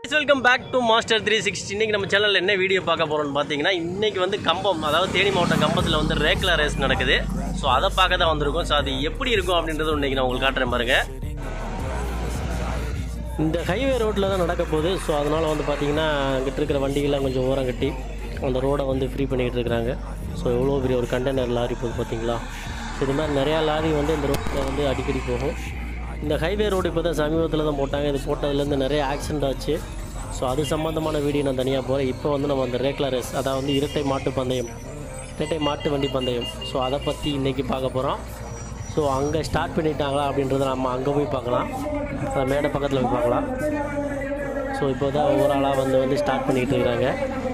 Welcome back to master three sixty இன்னைக்கு நம்ம சேனலில் என்ன வீடியோ பார்க்க போகிறோம்னு பார்த்தீங்கன்னா இன்னைக்கு வந்து கம்பம் அதாவது தேனி மாவட்டம் கம்பத்தில் வந்து ரேக்லா ரேஸ் நடக்குது ஸோ அதை பார்க்க தான் வந்திருக்கோம் ஸோ அது எப்படி இருக்கும் அப்படின்றது இன்னைக்கு நான் உங்களுக்கு காட்டுறேன் பாருங்க இந்த ஹைவே ரோட்டில் தான் நடக்க போகுது ஸோ அதனால் வந்து பார்த்தீங்கன்னா அங்கிட்டு இருக்கிற வண்டிகள்லாம் கொஞ்சம் ஓரம் கட்டி அந்த ரோடை வந்து ஃப்ரீ பண்ணிக்கிட்டு இருக்கிறாங்க ஸோ எவ்வளோ பெரிய ஒரு கண்டெய்னர் லாரி போகுது பார்த்தீங்களா ஸோ இது மாதிரி நிறையா லாரி வந்து இந்த ரோட்டில் வந்து அடிக்கடி போகும் இந்த ஹைவே ரோடு இப்போ தான் சமீபத்தில் தான் போட்டாங்க இது போட்டதுலேருந்து நிறைய ஆக்சிடென்ட் ஆச்சு ஸோ அது சம்மந்தமான வீடியோ நான் தனியாக போகிறேன் இப்போ வந்து நம்ம அந்த ரேக்லா ரேஸ் அதாவது இரட்டை மாட்டு பந்தயம் இரட்டை மாட்டு வண்டி பந்தயம் ஸோ அதை பற்றி இன்றைக்கி பார்க்க போகிறோம் ஸோ அங்கே ஸ்டார்ட் பண்ணிட்டாங்களா அப்படின்றத நம்ம அங்கே போய் பார்க்கலாம் அந்த மேடை பக்கத்தில் போய் பார்க்கலாம் ஸோ இப்போ தான் ஒவ்வொரு ஆளாக வந்து வந்து ஸ்டார்ட் பண்ணிக்கிட்டு இருக்கிறாங்க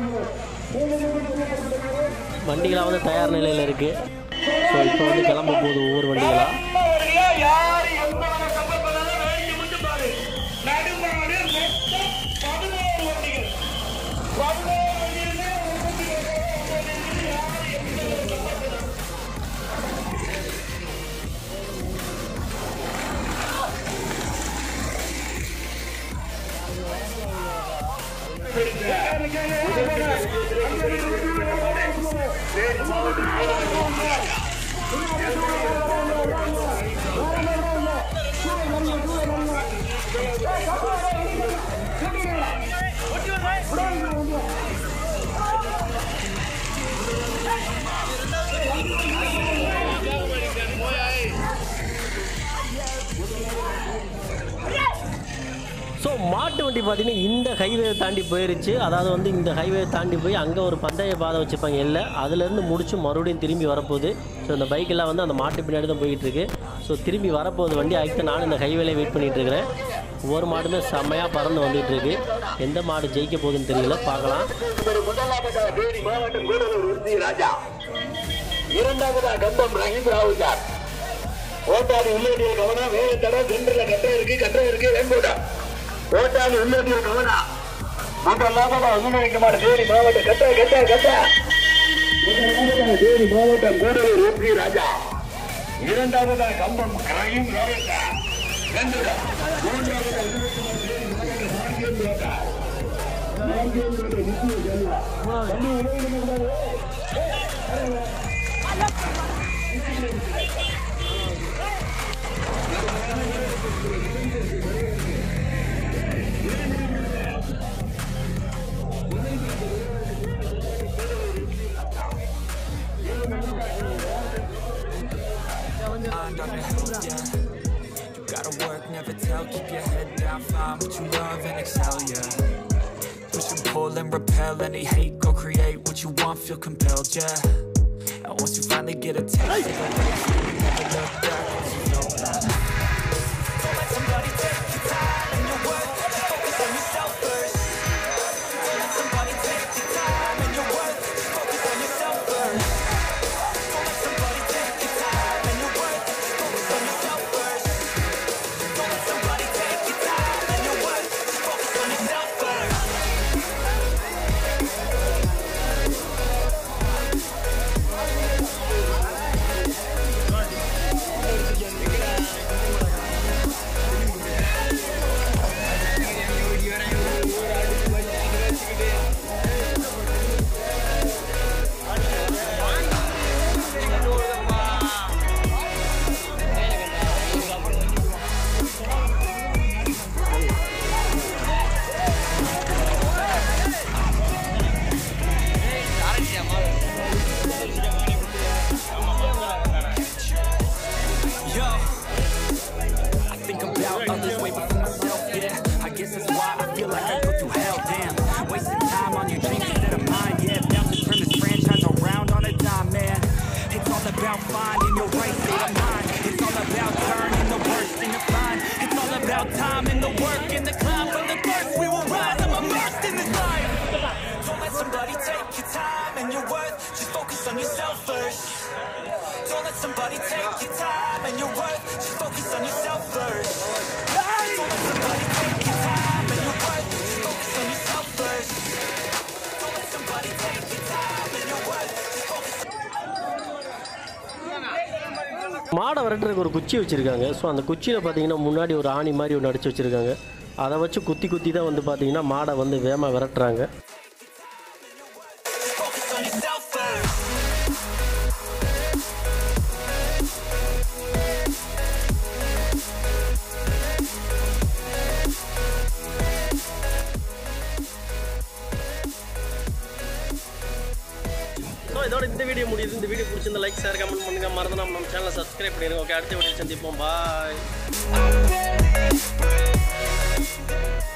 வண்டிகளாக வந்து தயார் நிலையில் இருக்குது ஸோ இப்போ வந்து கிளம்ப போகுது ஒவ்வொரு வண்டிகளாக வருகிறா? யாரு எந்தவன கம்பப்பதாலும் வேண்டி முட்டு பாரு. நடுமாடு மொத்தம் பதினோரு வண்டிகள். பதினோரு வண்டியிலே முப்பத்தி ஒன்பது வண்டிகள். யாரு எந்தவன கம்பப்பதாலும் ஸோ மாட்டு வண்டி பார்த்தீங்கன்னா இந்த ஹைவே தாண்டி போயிருச்சு அதாவது வந்து இந்த ஹைவே தாண்டி போய் அங்கே ஒரு பந்தய பாதை வச்சுருப்பாங்க இல்லை அதுலேருந்து முடிச்சு மறுபடியும் திரும்பி வரப்போகுது ஸோ இந்த பைக்கெல்லாம் வந்து அந்த மாட்டு பின்னாடி தான் போயிட்டு இருக்கு ஸோ திரும்பி வரப்போகுது வண்டி அதுக்கு நானும் இந்த ஹைவேல வெயிட் பண்ணிட்டு இருக்கிறேன் ஒவ்வொரு மாடுமே செம்மையாக பறந்து வந்துட்டு இருக்கு எந்த மாடு ஜெயிக்க போகுதுன்னு தெரியல பார்க்கலாம் ஒரு முதலாவதாக தேனி மாவட்டம் கூடலூர் உறுதி ராஜா இரண்டாவதாக கம்பம் ரஹீம் ராவு சார் ஓட்டாளி உள்ளேடிய கவனம் வேலை தட சென்டர்ல கட்டை இருக்கு கட்டை இருக்கு வெண்கோட்டா ஓட்டாளி உள்ளேடிய கவனம் முதலாவதாக அனுமதிக்குமாறு தேனி மாவட்டம் கட்டை கட்டை கட்டை முதலாவதாக தேனி மாவட்டம் கூடலூர் உறுதி ராஜா இரண்டாவதாக கம்பம் ரஹீம் ராவு சார் வெண்கோட்டா மூன்றாவதாக அனுமதிக்குமாறு தேனி மாவட்டம் மார்க்கியம் ரோட்டா mind on the hill, yeah. You gotta work, never tell, keep your head down, find what you love and excel, yeah. Push and pull and repel any hate, go create what you want, feel compelled, yeah. And once you finally get a taste, take a risk, never look back, once you know that. Don't let somebody take your time and your worth, just focus on yourself first. Don't let somebody take your time and your worth, just focus on yourself first. Don't let somebody take your time and your worth, just focus on yourself first. Don't let somebody take your time and your worth, just focus on yourself first. Yo, I think about others way before myself, yeah. I guess that's why I feel like I go through hell, damn. Wasting time on your dreams instead of mine, yeah. About to turn this franchise around on a dime, man. It's all about finding your right state of mind. It's all about turning the worst into fine. It's all about time and the work and the climb from the thirst. We will rise. I'm immersed in this life. Don't let somebody take your time and your worth. Just focus on yourself first. Don't let somebody take your time and your worth. Just focus on yourself first. Don't let somebody take your time and your worth. Just focus on yourself first. Don't let somebody take your time and your worth. Just focus மாடை விரட்டுறதுக்கு ஒரு குச்சி வச்சுருக்காங்க so அந்த குச்சியில் பார்த்தீங்கன்னா முன்னாடி ஒரு ஆணி மாதிரி ஒன்று அடிச்சு வச்சுருக்காங்க அதை வச்சு குத்தி குத்தி தான் வந்து பார்த்திங்கன்னா மாடை வந்து வேகமாக விரட்டுறாங்க Focus on yourself first. So இதோட இந்த வீடியோ முடியுது இந்த வீடியோ பிடிச்சிருந்த லைக் ஷேர் கமெண்ட் பண்ணுங்க மறந்து நம்ம நம்ம சேனலை சப்ஸ்கிரைப் பண்ணிடுங்க ஓகே அடுத்த வீடியோ சந்திப்போம் பாய்